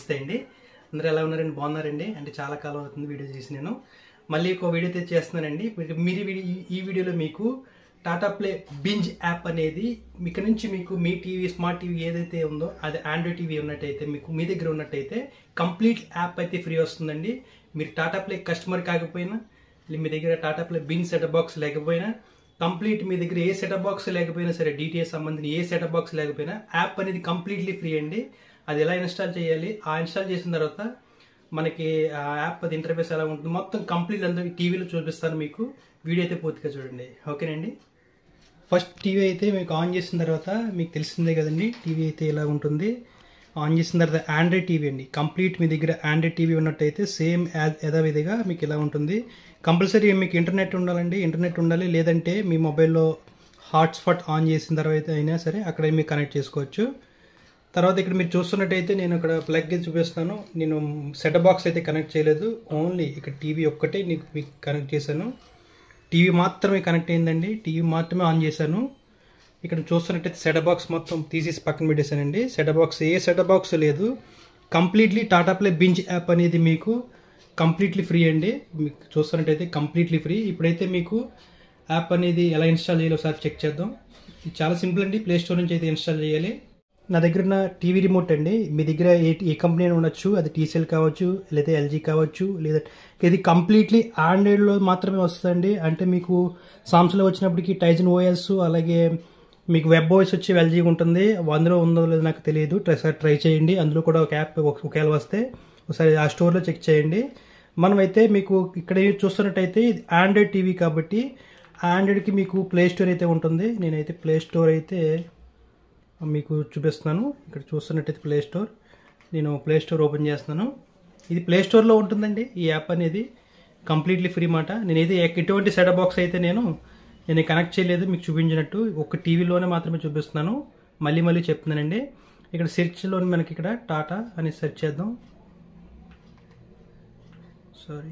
నమస్తే అండి అందరూ ఎలా ఉన్నారండి బాగున్నారండి అంటే చాలా కాలం అవుతుంది వీడియో చేసి నేను మళ్ళీ ఒక వీడియో తెచ్చి చేస్తున్నానండి మీరు- మీరు ఈ వీడియో- ఈ వీడియోలో మీకు టాటా ప్లే బింజ్ యాప్ అనేది ఇక్కడ నుంచి మీకు మీ టీవీ స్మార్ట్ టీవీ ఏదైతే ఉందో అది ఆండ్రాయిడ్ టీవీ ఉన్నట్టయితే మీకు మీ దగ్గర ఉన్నట్టయితే కంప్లీట్ యాప్ అయితే ఫ్రీ వస్తుందండి మీరు టాటా ప్లే కస్టమర్ కాకపోయినా లే- మీ దగ్గర Tata play binge setup box లేకపోయినా కంప్లీట్ మీ దగ్గర ఏ సెటప్ బాక్స్ లేకపోయినా సరే డిటిఎస్ సంబంధించిన ఏ సెటప్ బాక్స్ లేకపోయినా యాప్ అనేది కంప్లీట్లీ ఫ్రీ అండి అది ఎలా ఇన్స్టాల్ చేయాలి ఆ ఇన్స్టాల్ చేసిన తర్వాత మనకి ఆ యాప్ అది ఇంటర్ఫేస్ ఎలా ఉంటుంది మొత్తం కంప్లీట్ అందరూ టీవీలో చూపిస్తాను మీకు వీడియో అయితే పూర్తిగా చూడండి ఓకేనండి ఫస్ట్ టీవీ అయితే మీకు ఆన్ చేసిన తర్వాత మీకు తెలిసిందే కదండి టీవీ అయితే ఇలా ఉంటుంది ఆన్ చేసిన తర్వాత ఆండ్రాయిడ్ టీవీ అండి కంప్లీట్ మీ దగ్గర ఆండ్రాయిడ్ టీవీ ఉన్నట్టయితే సేమ్ యథావిధిగా మీకు ఇలా ఉంటుంది కంపల్సరీ మీకు ఇంటర్నెట్ ఉండాలండి ఇంటర్నెట్ ఉండాలి లేదంటే మీ మొబైల్లో హాట్స్పాట్ ఆన్ చేసిన తర్వాత అయినా సరే అక్కడ మీకు కనెక్ట్ చేసుకోవచ్చు తర్వాత ఇక్కడ మీరు చూస్తున్నట్టయితే నేను ఇక్కడ ప్లగ్ చూపిస్తాను నేను సెటప్ బాక్స్ అయితే కనెక్ట్ చేయలేదు ఓన్లీ ఇక్కడ టీవీ ఒక్కటే నీకు మీకు కనెక్ట్ చేశాను టీవీ మాత్రమే కనెక్ట్ అయిందండి టీవీ మాత్రమే ఆన్ చేశాను ఇక్కడ చూస్తున్నట్టయితే సెటప్ బాక్స్ మొత్తం తీసేసి పక్కన పెట్టేశానండి సెటప్ బాక్స్ ఏ సెటప్ బాక్స్ లేదు completely Tata play binge app అనేది మీకు కంప్లీట్లీ ఫ్రీ అండి మీకు చూస్తున్నట్టయితే కంప్లీట్లీ ఫ్రీ ఇప్పుడైతే మీకు యాప్ అనేది ఎలా ఇన్స్టాల్ చేయాలో ఒకసారి చెక్ చేద్దాం ఇది చాలా సింపుల్ అండి ప్లే స్టోర్ నుంచి అయితే ఇన్స్టాల్ చేయాలి నా దగ్గర ఉన్న టీవీ రిమోట్ అండి మీ దగ్గర ఏ ఏ కంపెనీ అయినా ఉండొచ్చు అది టీసీఎల్ కావచ్చు లేదా ఎల్జీ కావచ్చు లేదా ఇది కంప్లీట్లీ ఆండ్రాయిడ్లో మాత్రమే వస్తుందండి అంటే మీకు సామ్సంగ్లో వచ్చినప్పటికి టైజన్ ఓఎస్ అలాగే మీకు వెబ్ ఓఎస్ వచ్చి ఎల్జీ ఉంటుంది అందులో ఉందో లేదో నాకు తెలియదు ట్రై ట్రై చేయండి అందులో కూడా ఒక యాప్ ఒక- ఒకవేళ వస్తే ఒకసారి ఆ స్టోర్లో చెక్ చేయండి మనమైతే మీకు ఇక్కడ చూస్తున్నట్టయితే ఇది ఆండ్రాయిడ్ టీవీ కాబట్టి ఆండ్రాయిడ్కి మీకు ప్లే స్టోర్ అయితే ఉంటుంది నేనైతే ప్లే స్టోర్ అయితే మీకు చూపిస్తున్నాను ఇక్కడ చూస్తున్నట్టయితే ప్లే స్టోర్ నేను ప్లే స్టోర్ ఓపెన్ చేస్తున్నాను ఇది ప్లే స్టోర్లో ఉంటుందండి ఈ యాప్ అనేది కంప్లీట్లీ ఫ్రీ మాట నేనైతే ఎక్- ఎటువంటి సెటప్ బాక్స్ అయితే నేను నేను కనెక్ట్ చేయలేదు మీకు చూపించినట్టు ఒక టీవీలోనే మాత్రమే చూపిస్తున్నాను మళ్ళీ మళ్ళీ చెప్తున్నానండి ఇక్కడ సెర్చ్లో మనకి ఇక్కడ టాటా అని సెర్చ్ చేద్దాం సారీ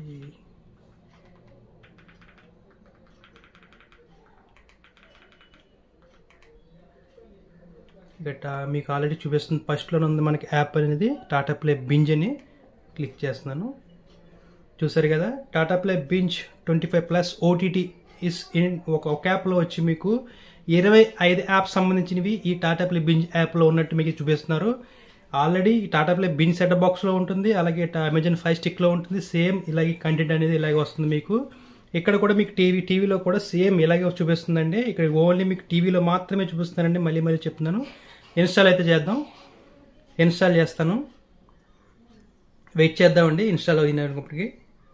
ఇక టా- మీకు ఆల్రెడీ చూపిస్తుంది ఫస్ట్లో ఉంది మనకి యాప్ అనేది టాటా ప్లే బింజ్ అని క్లిక్ చేస్తున్నాను చూసారు కదా Tata play binge twenty five plus OTT is in ఒక ఒక యాప్లో వచ్చి మీకు ఇరవై ఐదు యాప్స్ సంబంధించినవి ఈ టాటా ప్లే బింజ్ యాప్లో ఉన్నట్టు మీకు చూపిస్తున్నారు ఆల్రెడీ ఈ టాటా ప్లే బింజ్ సెటప్ బాక్స్లో ఉంటుంది అలాగే టా- అమెజాన్ ఫైవ్ స్టిక్లో ఉంటుంది సేమ్ ఇలాగే కంటెంట్ అనేది ఇలాగే వస్తుంది మీకు ఇక్కడ కూడా మీకు టీవీ టీవీలో కూడా సేమ్ ఇలాగే చూపిస్తుందండి ఇక్కడ ఓన్లీ మీకు టీవీలో మాత్రమే చూపిస్తున్నానండి మళ్ళీ మళ్ళీ చెప్తున్నాను ఇన్స్టాల్ అయితే చేద్దాం ఇన్స్టాల్ చేస్తాను వెయిట్ చేద్దామండి ఇన్స్టాల్ అయినప్పటికీ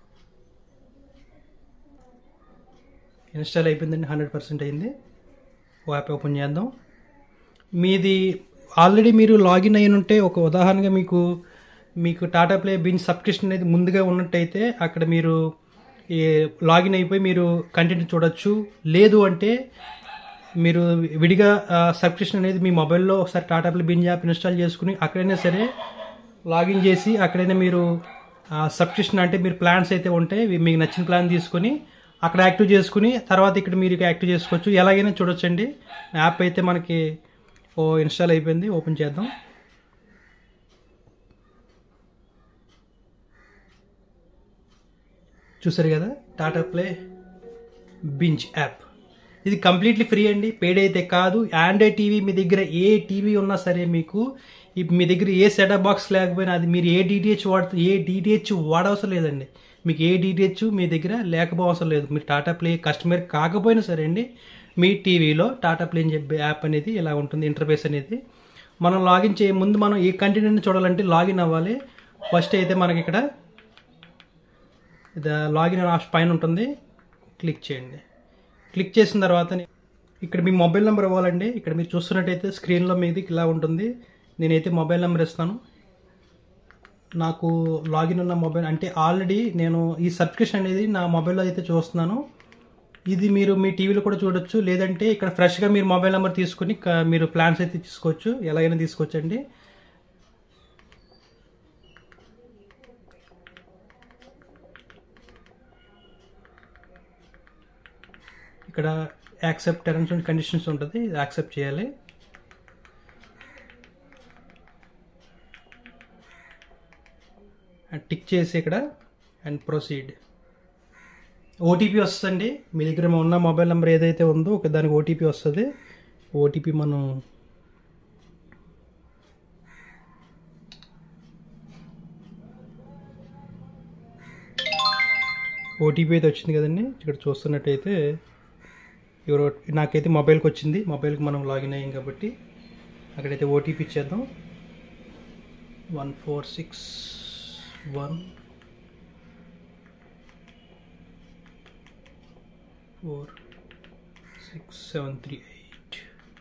ఇన్స్టాల్ అయిపోయిందండి హండ్రెడ్ పర్సెంట్ అయింది ఓ యాప్ ఓపెన్ చేద్దాం మీది ఆల్రెడీ మీరు లాగిన్ అయిన ఉంటే ఒక ఉదాహరణగా మీకు మీకు టాటా ప్లే బిన్ సబ్స్క్రిప్షన్ అనేది ముందుగా ఉన్నట్టయితే అక్కడ మీరు ఈ లాగిన్ అయిపోయి మీరు కంటెంట్ చూడొచ్చు లేదు అంటే మీరు విడిగా సబ్స్క్రిప్షన్ అనేది మీ మొబైల్లో ఒకసారి Tata play binge app install చేసుకుని అక్కడైనా సరే లాగిన్ చేసి అక్కడైనా మీరు సబ్స్క్రిప్షన్ అంటే మీరు ప్లాన్స్ అయితే ఉంటాయి ఇవి మీకు నచ్చిన ప్లాన్ తీసుకొని అక్కడ యాక్టివ్ చేసుకుని తర్వాత ఇక్కడ మీరు ఇక యాక్టివ్ చేసుకోవచ్చు ఎలాగైనా చూడొచ్చండి యాప్ అయితే మనకి ఓ ఇన్స్టాల్ అయిపోయింది ఓపెన్ చేద్దాం చూసారు కదా టాటా ప్లే బించ్ యాప్ ఇది కంప్లీట్లీ ఫ్రీ అండి పేడ్ అయితే కాదు ఆండ్రాయిడ్ టీవీ మీ దగ్గర ఏ టీవీ ఉన్నా సరే మీకు ఇప్ మీ దగ్గర ఏ సెటప్ బాక్స్ లేకపోయినా అది మీరు ఏ డిటిహెచ్ వాడుతూ ఏ డిటిహెచ్ వాడవసరం లేదండి మీకు ఏ డిటిహెచ్ మీ దగ్గర లేకపోవసరం లేదు మీరు టాటా ప్లే కస్టమర్ కాకపోయినా సరే అండి మీ టీవీలో టాటా ప్లే అని చెప్పే యాప్ అనేది ఇలా ఉంటుంది ఇంటర్ఫేస్ అనేది మనం లాగిన్ చేయ ముందు మనం ఏ కంటెంట్ చూడాలంటే లాగిన్ అవ్వాలి ఫస్ట్ అయితే మనకి ఇక్కడ ఇది లాగిన్ అనే ఆప్షన్ పైన ఉంటుంది క్లిక్ చేయండి క్లిక్ చేసిన తర్వాత ఇక్కడ మీ మొబైల్ నెంబర్ ఇవ్వాలండి ఇక్కడ మీరు చూస్తున్నట్టయితే స్క్రీన్లో మీది ఇలా ఉంటుంది నేనైతే మొబైల్ నెంబర్ ఇస్తాను నాకు లాగిన్ ఉన్న మొబైల్ అంటే ఆల్రెడీ నేను ఈ సబ్స్క్రిప్షన్ అనేది నా మొబైల్లో అయితే చూస్తున్నాను ఇది మీరు మీ టీవీలో కూడా చూడొచ్చు లేదంటే ఇక్కడ ఫ్రెష్గా మీరు మొబైల్ నెంబర్ తీసుకుని క- మీరు ప్లాన్స్ అయితే తీసుకోవచ్చు ఎలాగైనా తీసుకోవచ్చండి ఇక్కడ యాక్సెప్ట్ టర్మ్స్ అండ్ కండిషన్స్ ఉంటుంది ఇది యాక్సెప్ట్ చేయాలి అండ్ టిక్ చేసి ఇక్కడ అండ్ ప్రొసీడ్ ఓటీపీ వస్తుందండి మీ దగ్గర ఉన్న మొబైల్ నెంబర్ ఏదైతే ఉందో ఒక దానికి ఓటీపీ వస్తుంది ఓటీపీ మనం ఓటీపీ అయితే వచ్చింది కదండి ఇక్కడ చూస్తున్నట్టయితే ఎవరో నాకైతే మొబైల్కి వచ్చింది మొబైల్కి మనం లాగిన్ అయ్యాం కాబట్టి అక్కడైతే ఓటీపీ ఇచ్చేద్దాం one four six one four six seven three eight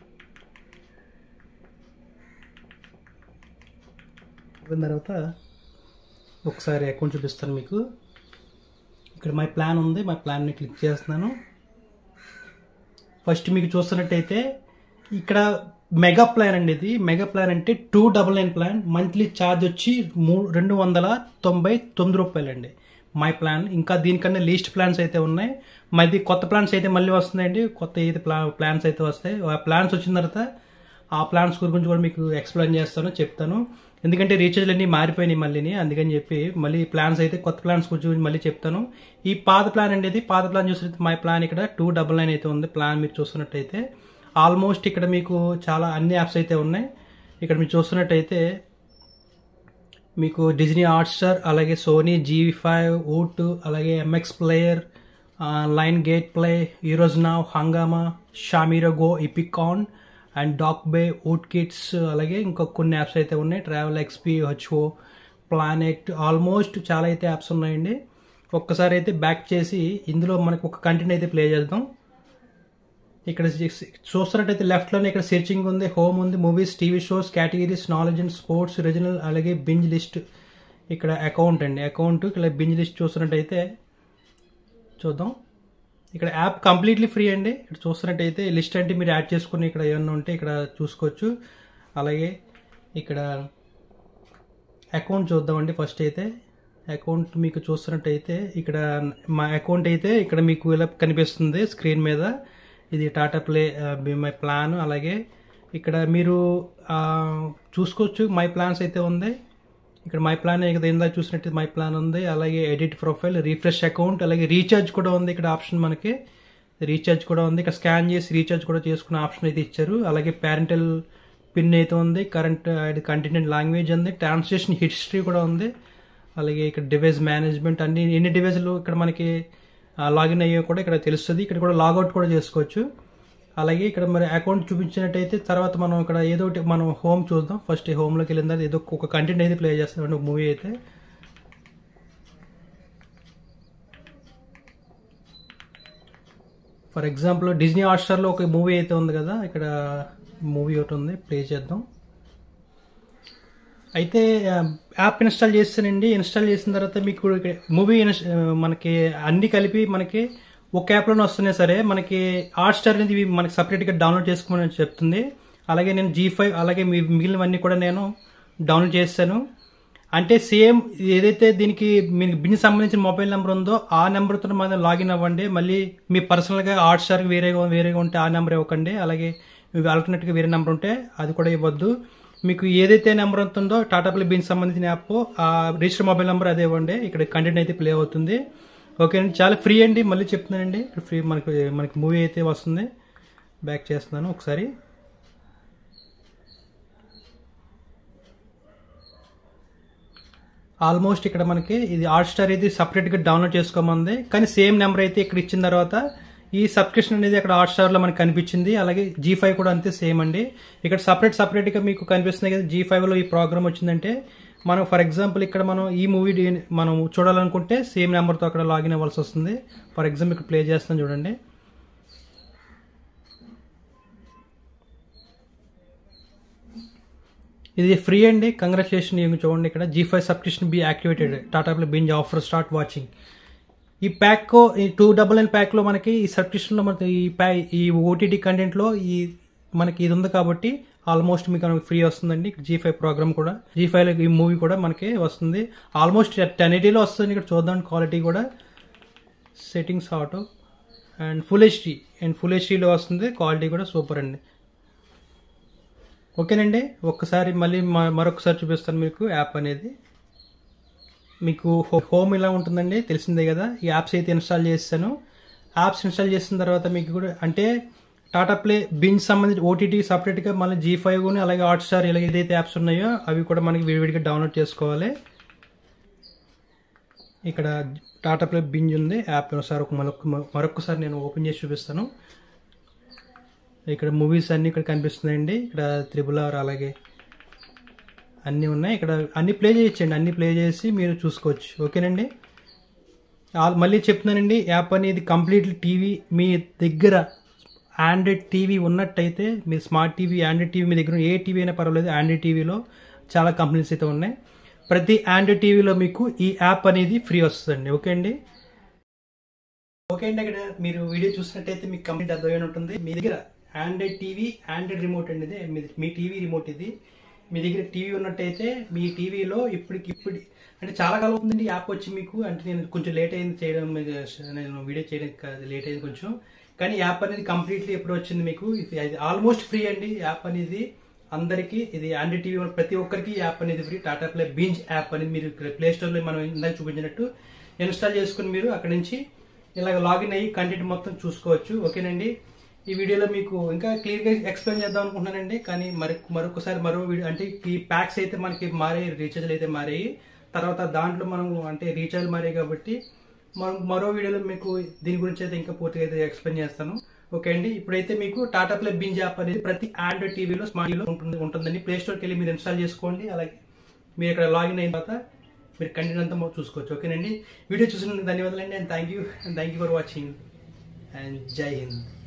అయిపోయిన తర్వాత ఒకసారి అకౌంట్ చూపిస్తాను మీకు ఇక్కడ మై ప్లాన్ ఉంది మై ప్లాన్ని క్లిక్ చేస్తున్నాను ఫస్ట్ మీకు చూస్తున్నట్టయితే ఇక్కడ మెగా ప్లాన్ అండి ఇది మెగా ప్లాన్ అంటే two double nine plan monthly charge వచ్చి మూ రెండు వందల తొంభై తొమ్మిది రూపాయలండి మై ప్లాన్ ఇంకా దీనికన్నా లీస్ట్ ప్లాన్స్ అయితే ఉన్నాయి మళ్ళీ కొత్త ప్లాన్స్ అయితే మళ్ళీ వస్తున్నాయండి కొత్త ఏది ప్లా ప్లాన్స్ అయితే వస్తాయి ఆ ప్లాన్స్ వచ్చిన తర్వాత ఆ ప్లాన్స్ గురించి కూడా మీకు ఎక్స్ప్లెయిన్ చేస్తాను చెప్తాను ఎందుకంటే రీఛార్జ్లు అన్నీ మారిపోయినాయి మళ్ళీని అందుకని చెప్పి మళ్ళీ ప్లాన్స్ అయితే కొత్త ప్లాన్స్ గురించి మళ్ళీ చెప్తాను ఈ పాత ప్లాన్ అండి ఇది పాత ప్లాన్ చూసినట్టు మై ప్లాన్ ఇక్కడ టూ డబల్ నైన్ అయితే ఉంది ప్లాన్ మీరు చూస్తున్నట్టయితే ఆల్మోస్ట్ ఇక్కడ మీకు చాలా అన్ని యాప్స్ అయితే ఉన్నాయి ఇక్కడ మీరు చూస్తున్నట్టయితే మీకు డిజ్నీ హాట్స్టార్ అలాగే సోనీ జీవి ఫైవ్ ఓట్ అలాగే MX player Lionsgate play ఈరోజు నావ్ హంగామా షామీరో గో Epicon and Docubay Voot kids అలాగే ఇంకా కొన్ని యాప్స్ అయితే ఉన్నాయి ట్రావెల్ ఎక్స్పీ హెచ్ఓ ప్లానెట్ ఆల్మోస్ట్ చాలా అయితే యాప్స్ ఉన్నాయండి ఒక్కసారి అయితే బ్యాక్ చేసి ఇందులో మనకు ఒక కంటెంట్ అయితే ప్లే చేద్దాం ఇక్కడ చూస్తున్నట్టయితే లెఫ్ట్లోనే ఇక్కడ సెర్చింగ్ ఉంది హోమ్ ఉంది movies TV shows categories knowledge and sports regional అలాగే బింజ్ లిస్ట్ ఇక్కడ అకౌంట్ అండి అకౌంట్ ఇక్కడ బింజ్ లిస్ట్ చూస్తున్నట్టయితే చూద్దాం ఇక్కడ యాప్ కంప్లీట్లీ ఫ్రీ అండి ఇక్కడ చూస్తున్నట్టయితే లిస్ట్ అంటే మీరు యాడ్ చేసుకుని ఇక్కడ ఏమన్నా ఉంటే ఇక్కడ చూసుకోవచ్చు అలాగే ఇక్కడ అకౌంట్ చూద్దామండి ఫస్ట్ అయితే అకౌంట్ మీకు చూస్తున్నట్టయితే ఇక్కడ మా అకౌంట్ అయితే ఇక్కడ మీకు ఇలా కనిపిస్తుంది స్క్రీన్ మీద ఇది టాటా ప్లే మై ప్లాన్ అలాగే ఇక్కడ మీరు చూసుకోవచ్చు మై ప్లాన్స్ అయితే ఉంది ఇక్కడ మై ప్లాన్ ఇక్కడ ఇందాక చూసినట్టు మై ప్లాన్ ఉంది అలాగే ఎడిట్ ప్రొఫైల్ రీఫ్రెష్ అకౌంట్ అలాగే రీఛార్జ్ కూడా ఉంది ఇక్కడ ఆప్షన్ మనకి రీఛార్జ్ కూడా ఉంది ఇక్కడ స్కాన్ చేసి రీఛార్జ్ కూడా చేసుకునే ఆప్షన్ అయితే ఇచ్చారు అలాగే పేరెంటల్ పిన్ అయితే ఉంది కరెంట్ కంటిన్యూట్ లాంగ్వేజ్ ఉంది ట్రాన్స్లేషన్ హిస్టరీ కూడా ఉంది అలాగే ఇక్కడ డివైస్ మేనేజ్మెంట్ అన్ని ఎన్ని డివైజ్లు ఇక్కడ మనకి లాగిన్ అయ్యో కూడా ఇక్కడ తెలుస్తుంది ఇక్కడ కూడా లాగౌట్ కూడా చేసుకోవచ్చు అలాగే ఇక్కడ మరి అకౌంట్ చూపించినట్టయితే తర్వాత మనం ఇక్కడ ఏదో ఒకటి మనం హోమ్ చూద్దాం ఫస్ట్ హోమ్లోకి వెళ్ళిన తర్వాత ఏదో ఒక కంటెంట్ అయితే ప్లే చేస్తాం ఒక మూవీ అయితే ఫర్ ఎగ్జాంపుల్ డిజ్నీ హాట్స్టార్లో ఒక మూవీ అయితే ఉంది కదా ఇక్కడ మూవీ ఒకటి ఉంది ప్లే చేద్దాం అయితే యాప్ ఇన్స్టాల్ చేస్తానండి ఇన్స్టాల్ చేసిన తర్వాత మీకు మూవీ మనకి అన్ని కలిపి మనకి ఒక యాప్లోనే వస్తున్నాయి సరే మనకి హాట్ స్టార్ అనేది మనకి సపరేట్గా డౌన్లోడ్ చేసుకోమని చెప్తుంది అలాగే నేను జీ ఫైవ్ అలాగే మీ మిగిలినవన్నీ కూడా నేను డౌన్లోడ్ చేస్తాను అంటే సేమ్ ఏదైతే దీనికి మీకు బిన్ సంబంధించిన మొబైల్ నెంబర్ ఉందో ఆ నెంబర్తో మనం లాగిన్ అవ్వండి మళ్ళీ మీ పర్సనల్గా హాట్ స్టార్కి వేరేగా వేరేగా ఉంటే ఆ నెంబర్ ఇవ్వకండి అలాగే మీకు ఆల్టర్నేట్గా వేరే నెంబర్ ఉంటే అది కూడా ఇవ్వద్దు మీకు ఏదైతే నెంబర్ ఉంటుందో టాటా ప్లే బిన్ సంబంధించిన యాప్ ఆ రిజిస్టర్ మొబైల్ నెంబర్ అదే ఇవ్వండి ఇక్కడ కంటెంట్ అయితే ప్లే అవుతుంది ఓకే అండి చాలా ఫ్రీ అండి మళ్ళీ చెప్తున్నానండి ఇక్కడ ఫ్రీ మనకి మనకి మూవీ అయితే వస్తుంది బ్యాక్ చేస్తున్నాను ఒకసారి ఆల్మోస్ట్ ఇక్కడ మనకి ఇది హాట్ స్టార్ అయితే సపరేట్గా డౌన్లోడ్ చేసుకోమంది కానీ సేమ్ నెంబర్ అయితే ఇక్కడ ఇచ్చిన తర్వాత ఈ సబ్స్క్రిప్షన్ అనేది అక్కడ హాట్ స్టార్లో మనకి కనిపించింది అలాగే జీ ఫైవ్ కూడా అంతే సేమ్ అండి ఇక్కడ సపరేట్ సపరేట్గా మీకు కనిపిస్తుంది కదా జీ ఫైవ్లో ఈ ప్రోగ్రామ్ వచ్చిందంటే మనం ఫర్ ఎగ్జాంపుల్ ఇక్కడ మనం ఈ మూవీ మనం చూడాలనుకుంటే సేమ్ నెంబర్తో అక్కడ లాగిన్ అవ్వాల్సి వస్తుంది ఫర్ ఎగ్జాంపుల్ ఇక్కడ ప్లే చేస్తాను చూడండి ఇది ఫ్రీ అండి కంగ్రాచులేషన్ చూడండి ఇక్కడ Zee five subscription be activated Tata play binge offer start watching ఈ ప్యాక్ ఈ టూ డబుల్ నైన్ ప్యాక్లో మనకి ఈ సబ్స్క్రిప్షన్లో మనకి ఈ ప్యా ఈ ఓటీటీ కంటెంట్లో ఈ మనకి ఇది ఉంది కాబట్టి ఆల్మోస్ట్ మీకు ఫ్రీ వస్తుందండి జీ ఫైవ్ ప్రోగ్రామ్ కూడా జీ ఫైవ్ ఈ మూవీ కూడా మనకి వస్తుంది ఆల్మోస్ట్ టెన్ ఎయిటీలో వస్తుంది ఇక్కడ చూద్దాం క్వాలిటీ కూడా settings auto and full HD and full హెచ్డీలో వస్తుంది క్వాలిటీ కూడా సూపర్ అండి ఓకేనండి ఒక్కసారి మళ్ళీ మరొకసారి చూపిస్తాను మీకు యాప్ అనేది మీకు హో- హోమ్ ఇలా ఉంటుందండి తెలిసిందే కదా ఈ యాప్స్ అయితే ఇన్స్టాల్ చేస్తాను యాప్స్ ఇన్స్టాల్ చేసిన తర్వాత మీకు కూడా అంటే టాటా ప్లే బిన్ సంబంధించి ఓటీటీ సపరేట్గా మళ్ళీ జీ ఫైవ్ అలాగే హాట్స్టార్ ఇలా ఏదైతే యాప్స్ ఉన్నాయో అవి కూడా మనకి విడివిడిగా డౌన్లోడ్ చేసుకోవాలి ఇక్కడ టాటా ప్లే బింజ్ ఉంది యాప్ ఒకసారి ఒక మరొక మరొకసారి నేను ఓపెన్ చేసి చూపిస్తాను ఇక్కడ మూవీస్ అన్నీ ఇక్కడ కనిపిస్తున్నాయండి ఇక్కడ త్రిబుల్ ఆర్ అలాగే అన్నీ ఉన్నాయి ఇక్కడ అన్ని ప్లే చేయొచ్చండి అన్ని ప్లే చేసి మీరు చూసుకోవచ్చు ఓకేనండి ఆ- మళ్ళీ చెప్తున్నానండి యాప్ అనేది కంప్లీట్లీ టీవీ మీ దగ్గర ఆండ్రాయిడ్ టీవీ ఉన్నట్టయితే మీ స్మార్ట్ టీవీ ఆండ్రాయిడ్ టీవీ మీ దగ్గర ఉన్న ఏ టీవీ అయినా పర్వాలేదు ఆండ్రాయిడ్ టీవీలో చాలా కంపెనీస్ అయితే ఉన్నాయి ప్రతి ఆండ్రాయిడ్ టీవీలో మీకు ఈ యాప్ అనేది ఫ్రీ వస్తుందండి ఓకే అండి ఓకే అండి అక్కడ మీరు వీడియో చూసినట్టయితే మీకు కంప్లీట్ అర్థమైనా ఉంటుంది మీ దగ్గర ఆండ్రాయిడ్ టీవీ ఆండ్రాయిడ్ రిమోట్ అండి ఇది మీ- మీ టీవీ రిమోట్ ఇది మీ దగ్గర టీవీ ఉన్నట్టయితే మీ టీవీలో ఇప్పటికి ఇప్పుడు అంటే చాలా కాలం అవుతుందండి యాప్ వచ్చి మీకు అంటే నేను కొంచెం లేట్ అయింది చేయడం మీద నేను వీడియో చేయడం లేట్ అయింది కొంచెం కానీ యాప్ అనేది కంప్లీట్లీ ఎప్పుడు వచ్చింది మీకు ఇది ఆల్మోస్ట్ ఫ్రీ అండి యాప్ అనేది అందరికీ ఇది ఆండ్రాయిడ్ టీవీ ఉన్న ప్రతి ఒక్కరికి యాప్ అనేది free Tata play binge app అనేది మీరు ప్లే స్టోర్లో మనం ఇందాక చూపించినట్టు ఇన్స్టాల్ చేసుకుని మీరు అక్కడ నుంచి ఇలాగ లాగిన్ అయ్యి కంటెంట్ మొత్తం చూసుకోవచ్చు ఓకేనండి ఈ వీడియోలో మీకు ఇంకా క్లియర్గా ఎక్స్ప్లెయిన్ చేద్దాం అనుకుంటున్నానండి కానీ మరి మరొకసారి మరో వీడియో అంటే ఈ ప్యాక్స్ అయితే మనకి మారాయి రీఛార్జ్లు అయితే మారాయి తర్వాత దాంట్లో మనం అంటే రీఛార్జ్ మారాయి కాబట్టి మనం మరో వీడియోలో మీకు దీని గురించి అయితే ఇంకా పూర్తిగా అయితే ఎక్స్ప్లెయిన్ చేస్తాను ఓకే అండి ఇప్పుడైతే మీకు టాటా ప్లే బింజ్ యాప్ అనేది ప్రతి ఆండ్రాయిడ్ టీవీలో స్మార్ట్ టీవీలో ఉంటుంది ఉంటుందండి ప్లే స్టోర్కి వెళ్ళి మీరు ఇన్స్టాల్ చేసుకోండి అలాగే మీరు ఇక్కడ లాగిన్ అయిన తర్వాత మీరు కంటెంట్ అంతా మొత్తం చూసుకోవచ్చు ఓకేనండి వీడియో చూసినందుకు ధన్యవాదాలండి and thank you and thank you for watching and జై హింద్